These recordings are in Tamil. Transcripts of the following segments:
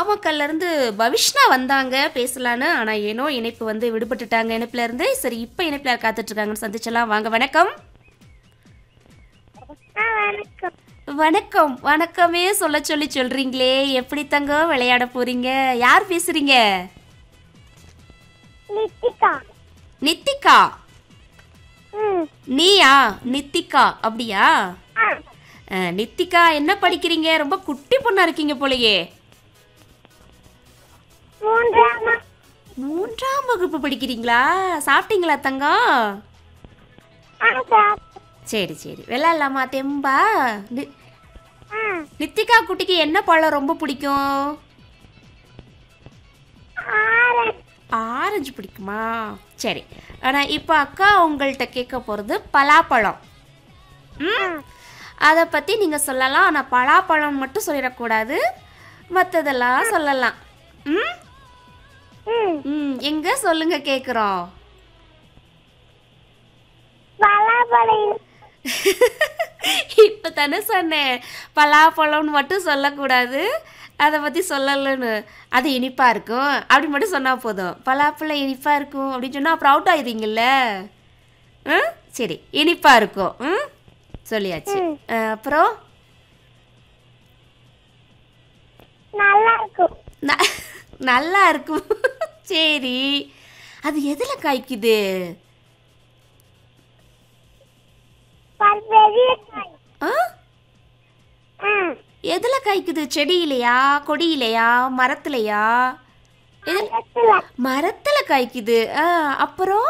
நாமக்கல்ல இருந்து பவிஷ்ணா வந்தாங்க பேசலான்னு ஆனா ஏனோ இணைப்பு வந்து விடுபட்டுட்டாங்க இணைப்புல இருந்து சரி இப்ப இணைப்புல யார் காத்துட்டு இருக்காங்கன்னு சந்திச்சலாம் வாங்க வணக்கம் ஆ வணக்கம் வணக்கம் வணக்கமே சொல்ல சொல்லி சொல்றீங்களே எப்படி தங்கம் விளையாட போறீங்க யார் பேசுறீங்க லித்திகா நித்திகா ம் நீயா நித்திகா அப்படியா ஆ அஹ், நித்திகா என்ன படிக்கிறீங்க ரொம்ப குட்டி பொண்ணா இருக்கீங்க போலயே மூன்றாம் மூன்றாம் வகுப்பு படிக்கிறீங்களா சாப்பிட்டீங்களா தங்கம் ஆ சரி சரி விளையாடலாமா தெம்பா நி- ஆ நித்திகா குட்டிக்கு என்ன பழம் ரொம்ப பிடிக்கும் ஆரஞ்சு ஆரஞ்சு பிடிக்குமா சரி ஆனால் இப்போ அக்கா உங்கள்கிட்ட கேட்க போகிறது பலாப்பழம் ம் அதை பற்றி நீங்கள் சொல்லலாம் ஆனால் பலாப்பழம் மட்டும் சொல்லிடக்கூடாது மற்றதெல்லாம் சொல்லலாம் ம் ம் ம் எங்கே சொல்லுங்க கேட்குறோம் பலாப்பழம் இப்போ தானே சொன்னேன் பலாப்பழம்னு மட்டும் சொல்லக்கூடாது அதை பற்றி சொல்லலைன்னு அது இனிப்பாக இருக்கும் அப்படி மட்டும் சொன்னால் போதும் பலாப்பழம் இனிப்பாக இருக்கும் அப்படின்னு சொன்னால் அப்புறம் அவுட் ஆயிடுவீங்கல்ல ம் சரி இனிப்பாக இருக்கும் ம் சொல்லியாச்சு ம். அஹ், அப்புறம் நல்லா இருக்கும் ந- நல்லா இருக்கும் சரி அது எதில் காய்க்குது பல் பெரிய காய் ஆ ஆ எதில் காய்க்குது செடியிலையா கொடியிலையா மரத்துலையா எது மரத்துல மரத்துல காய்க்குது ஆ அப்புறம்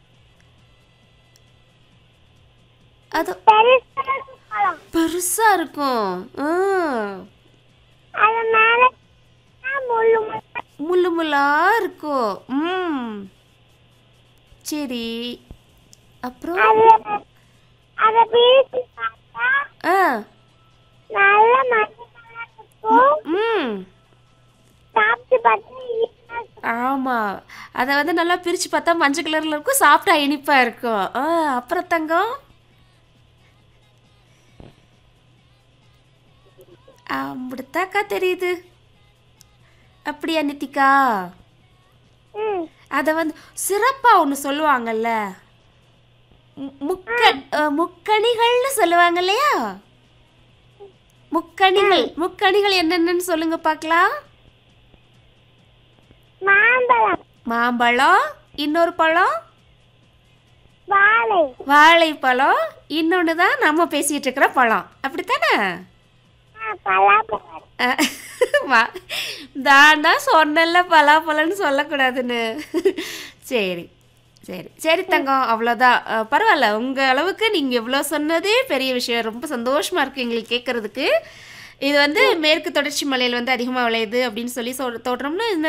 அது பெருசா இருக்கும் பழம் பெருசா இருக்கும் ஆ, அது மேல முள்ளு முள்ளு முள்ளு முள்ளா இருக்கும் ம் சரி அப்புறம் அது அதை பிரிச்சு பார்த்தா ஆ நல்ல மஞ்சள் கலர் இருக்கும் ம் சாப்பிட்டு பார்த்தா இனிப்பா இருக்கும். ஆமாம் அதை வந்து நல்லா பிரித்து பார்த்தா மஞ்சள் கலரில் இருக்கும் சாப்பிட்டா இனிப்பாக இருக்கும் ஆ அப்புறம் தங்கம் அப்படித்தாக்கா தெரியுது அப்படியா நித்திகா ம் அதை வந்து சிறப்பாக ஒன்று சொல்லுவாங்கல்ல மு- முக்க அஹ், முக்கணிகள்னு சொல்லுவாங்க இல்லையா முக்கணிகள் முக்கணிகள் என்னென்னு சொல்லுங்க பார்க்கலாம் மாம்பழம் மாம்பழம் இன்னொரு பழம் வாழை வாழைப்பழம் இன்னொன்று தான் நம்ம பேசிகிட்டு இருக்கிற பழம் அப்படித்தானே ஆ, பலாப்பழம் அஹ், வா தாண்டா சொன்னல பலாப்பழம்னு சொல்லக்கூடாதுன்னு சரி சரி சரி தங்கம் அவ்வளோதான் அஹ், பரவாயில்ல உங்கள் அளவுக்கு நீங்கள் இவ்வளோ சொன்னதே பெரிய விஷயம் ரொம்ப சந்தோஷமாக இருக்குது எங்களுக்கு கேட்குறதுக்கு இது வந்து மேற்கு தொடர்ச்சி மலையில் வந்து அதிகமாக விளையுது அப்படின்னு சொல்லி சொல் தோற்றம்னு இந்த